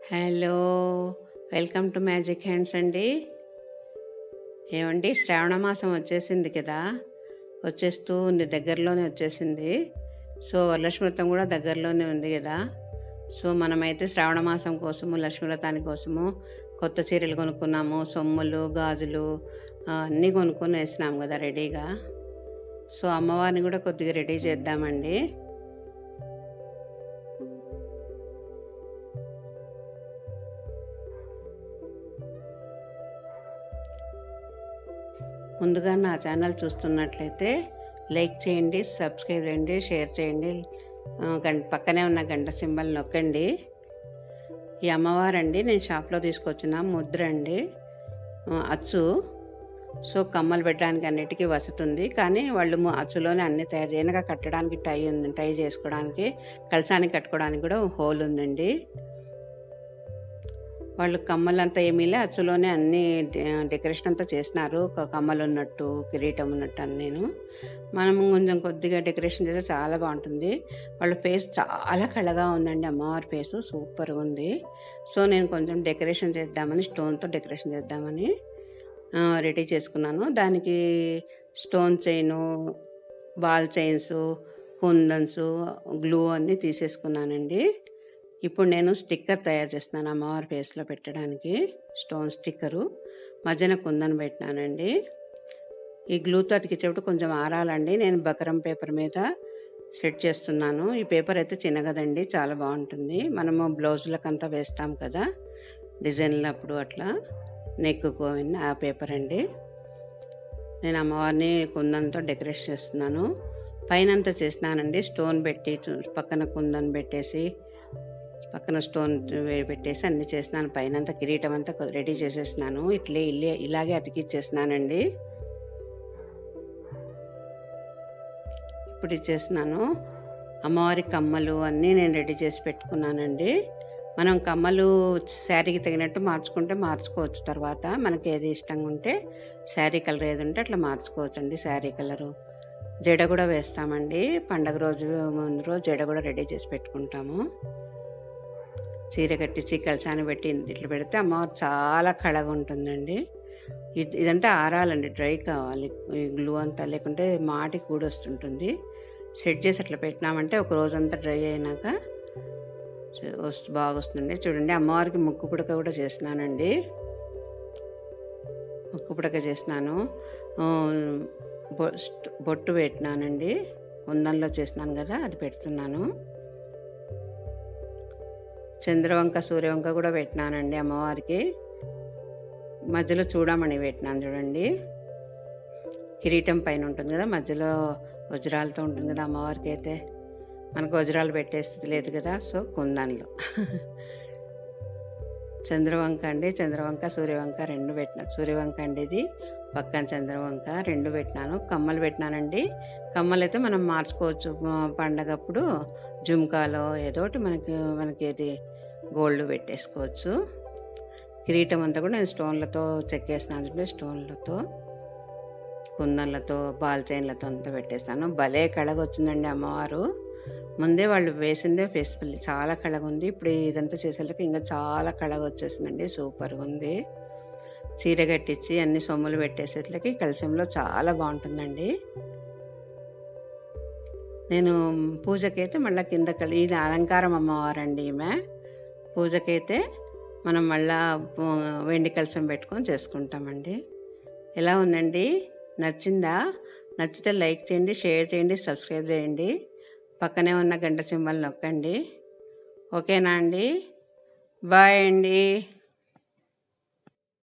hello welcome to magic hands అండి ఏమండి శ్రావణ మాసం వచ్చేసింది కదా వచ్చేస్తూ ఉంది దగ్గరలోనే వచ్చేసింది సో వరలక్ష్మి వ్రతం కూడా దగ్గరలోనే ఉంది కదా సో మనమైతే శ్రావణ మాసం కోసము లక్ష్మీ వ్రతాని కోసము కొత్త చీరలు కొనుక్కున్నాము సొమ్ములు గాజులు ఆ, అన్నీ కొనుక్కొని వేసినాం కదా రెడీగా సో అమ్మవారిని కూడా కొద్దిగా రెడీ చేద్దామండి ముందుగా నా ఛానల్ చూస్తున్నట్లయితే లైక్ చేయండి సబ్స్క్రైబ్ చేయండి షేర్ చేయండి ఆ, గంట పక్కనే ఉన్న గంట సింబల్ నొక్కండి ఈ అమ్మవారండి నేను షాప్లో తీసుకొచ్చిన ముద్ర అండి ఆ, అచ్చు సో కమ్మలు పెట్టడానికి అన్నిటికీ వసతుంది కానీ వాళ్ళు ము- అచ్చులోనే అన్ని తయారు చేయనగా కట్టడానికి టై ఉంది టై చేసుకోవడానికి కలసానికి కట్టుకోవడానికి కూడా హోల్ ఉందండి వాళ్ళు కమ్మలంతా ఏమీలే అచ్చులోనే అన్ని డె- డెకరేషన్ అంతా చేసినారు ఒక కమ్మలు ఉన్నట్టు కిరీటం ఉన్నట్టు అని నేను మనం కొంచెం కొద్దిగా డెకరేషన్ చేస్తే చాలా బాగుంటుంది వాళ్ళ ఫేస్ చాలా కళగా ఉందండి అమ్మవారి ఫేస్ సూపర్గా ఉంది సో నేను కొంచెం డెకరేషన్ చేద్దామని స్టోన్తో డెకరేషన్ చేద్దామని ఆ, రెడీ చేసుకున్నాను దానికి stone chain ball chains kundans glue అన్నీ తీసేసుకున్నానండి ఇప్పుడు నేను స్టిక్కర్ తయారు చేస్తున్నాను అమ్మవారి ఫేస్లో పెట్టడానికి స్టోన్ స్టిక్కరు మధ్యన కుందన్ పెట్టినానండి ఈ గ్లూతో అతికించేప్పుడు కొంచెం ఆరాలండి నేను బకరం పేపర్ మీద సెట్ చేస్తున్నాను ఈ పేపర్ అయితే చిన్నగదండి చాలా బాగుంటుంది మనము బ్లౌజులకంతా వేస్తాం కదా డిజైన్లు అప్పుడు అట్లా నెక్కుకు ఆ పేపర్ అండి నేను అమ్మవారిని కుందంతో డెకరేట్ చేస్తున్నాను పైన అంతా చేసినానండి స్టోన్ పెట్టి చు- పక్కన కుందన్ పెట్టేసి పక్కన స్టోన్ వే- పెట్టేసి అన్ని చేసినాను పైన అంతా కిరీటం అంతా కొ- రెడీ చేసేసినాను ఇట్లే ఇల్లే ఇలాగే అతికిచ్చేసినానండి ఇప్పుడు ఇచ్చేస్తున్నాను అమ్మవారి కమ్మలు అన్నీ నేను రెడీ చేసి పెట్టుకున్నానండి మనం కమ్మలు శారీకి తగినట్టు మార్చుకుంటే మార్చుకోవచ్చు తర్వాత మనకి ఏది ఇష్టంగా ఉంటే శారీ కలర్ ఏది ఉంటే అట్లా మార్చుకోవచ్చు అండి శారీ కలరు జడ కూడా వేస్తామండి పండగ రోజు ముందు రోజు జడ కూడా రెడీ చేసి పెట్టుకుంటాము చీర కట్టించి కలసాన్ని పెట్టి ఇట్లా పెడితే అమ్మవారు చాలా కళగా ఉంటుందండి ఇది ఇదంతా ఆరాలండి డ్రై కావాలి ఈ గ్లూ అంతా లేకుంటే మాటి కూడొస్తుంటుంది సెట్ చేసి అట్లా పెట్టినామంటే ఒక రోజంతా డ్రై అయినాక వస్తు బాగా వస్తుంది చూడండి అమ్మవారికి ముక్కు పుడక కూడా చేసినానండి ముక్కు పుడక చేసినాను ఆ, బొ- స్ట్- బొట్టు పెట్టినానండి కుందంలో చేసినాను కదా అది పెడుతున్నాను చంద్రవంక సూర్యవంక కూడా పెట్టినానండి అమ్మవారికి మధ్యలో చూడమని పెట్టినాను చూడండి కిరీటం పైన ఉంటుంది కదా మధ్యలో వజ్రాలతో ఉంటుంది కదా అమ్మవారికి అయితే మనకు వజ్రాలు పెట్టే స్థితి లేదు కదా సో కుందన్లో చంద్రవంక అండి చంద్రవంక సూర్యవంక రెండు పెట్టిన సూర్యవంక అండి ఇది పక్కన చంద్రవంక రెండు పెట్టినాను కమ్మలు పెట్టినానండి కమ్మలు అయితే మనం మార్చుకోవచ్చు ఆ, పండగప్పుడు జుమ్కాలో ఏదో ఒకటి మనకి మనకి ఏది గోల్డ్ పెట్టేసుకోవచ్చు కిరీటం అంతా కూడా నేను స్టోన్లతో చెక్కేసినాను చూడండి స్టోన్లతో కుందన్లతో బాల్ చైన్లతో అంతా పెట్టేస్తాను భలే కళగా వచ్చిందండి అమ్మవారు ముందే వాళ్ళు వేసిందే ఫెస్టివల్ చాలా కళగా ఉంది ఇప్పుడు ఇదంతా చేసేళ్ళకి ఇంకా చాలా కళగా వచ్చేసిందండి సూపర్గా ఉంది చీర కట్టించి అన్ని సొమ్ములు పెట్టేసేట్లకి కలశంలో చాలా బాగుంటుందండి నేను పూజకైతే మళ్ళీ కింద కలి ఇది అలంకారం అమ్మవారండి ఈమె పూజకైతే మనం మళ్ళా ఆ, వెండి కలశం పెట్టుకొని చేసుకుంటామండి ఎలా ఉందండి నచ్చిందా నచ్చితే లైక్ చేయండి షేర్ చేయండి సబ్స్క్రైబ్ చేయండి పక్కనే ఉన్న గంట సింబల్ నొక్కండి ఓకేనా అండి బాయ్ అండి